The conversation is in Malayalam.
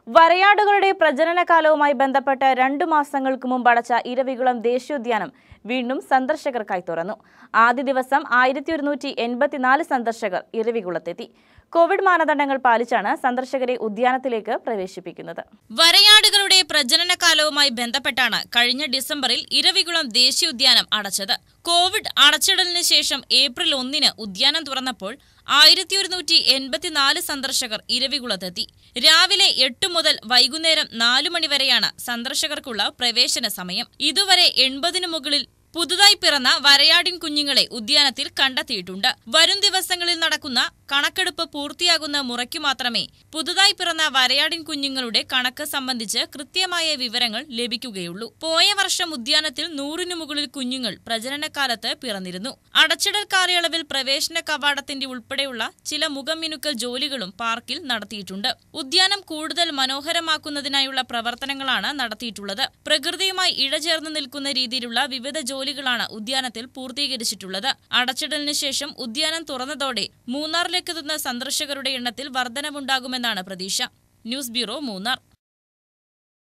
വരയാടുകളുടെ പ്രജനനകാലവുമായി ബന്ധപ്പെട്ട് രണ്ടു മാസങ്ങൾക്ക് മുമ്പ് അടച്ച ഇരവികുളം ദേശീയോദ്യാനം വീണ്ടും സന്ദർശകർക്കായി തുറന്നു ആദ്യ ദിവസം ആയിരത്തി ഒരുന്നൂറ്റി എൺപത്തിനാല് സന്ദർശകർ ഇരവികുളത്തെത്തി കോവിഡ് മാനദണ്ഡങ്ങൾ പാലിച്ചാണ് സന്ദർശകരെ ഉദ്യാനത്തിലേക്ക് പ്രവേശിപ്പിക്കുന്നത് വരയാടുകളുടെ പ്രജനനകാലവുമായി ബന്ധപ്പെട്ടാണ് കഴിഞ്ഞ ഡിസംബറിൽ ഇരവികുളം ദേശീയോദ്യാനം അടച്ചത് കോവിഡ് അടച്ചിടലിന് ശേഷം ഏപ്രിൽ ഒന്നിന് ഉദ്യാനം തുറന്നപ്പോൾ ആയിരത്തി ഒരുന്നൂറ്റി എൺപത്തിനാല് സന്ദർശകർ ഇരവികുളത്തെത്തി രാവിലെ എട്ട് മുതൽ വൈകുന്നേരം നാലു മണിവരെയാണ് സന്ദർശകർക്കുള്ള പ്രവേശന സമയം ഇതുവരെ എൺപതിനു മുകളിൽ പുതുതായി പിറന്ന വരയാടിൻ കുഞ്ഞുങ്ങളെ ഉദ്യാനത്തിൽ കണ്ടെത്തിയിട്ടുണ്ട് വരും ദിവസങ്ങളിൽ നടക്കുന്ന കണക്കെടുപ്പ് പൂർത്തിയാകുന്ന മുറയ്ക്കു മാത്രമേ പുതുതായി പിറന്ന വരയാടിൻ കുഞ്ഞുങ്ങളുടെ കണക്ക് സംബന്ധിച്ച് കൃത്യമായ വിവരങ്ങൾ ലഭിക്കുകയുള്ളൂ പോയ വർഷം ഉദ്യാനത്തിൽ നൂറിനു മുകളിൽ കുഞ്ഞുങ്ങൾ പ്രജനനകാലത്ത് പിറന്നിരുന്നു അടച്ചിടൽ കാലയളവിൽ പ്രവേശന കവാടത്തിന്റെ ഉൾപ്പെടെയുള്ള ചില മുഖമിനുക്കൽ ജോലികളും പാർക്കിൽ നടത്തിയിട്ടുണ്ട് ഉദ്യാനം കൂടുതൽ മനോഹരമാക്കുന്നതിനായുള്ള പ്രവർത്തനങ്ങളാണ് നടത്തിയിട്ടുള്ളത് പ്രകൃതിയുമായി ഇഴചേർന്ന് നിൽക്കുന്ന രീതിയിലുള്ള വിവിധ ജോലികളാണ് ഉദ്യാനത്തിൽ പൂർത്തീകരിച്ചിട്ടുള്ളത് അടച്ചിടലിന് ശേഷം ഉദ്യാനം തുറന്നതോടെ മൂന്നാറിലേക്കെത്തുന്ന സന്ദർശകരുടെ എണ്ണത്തിൽ വർധനവുണ്ടാകുമെന്നാണ് പ്രതീക്ഷ ന്യൂസ് ബ്യൂറോ മൂന്നാർ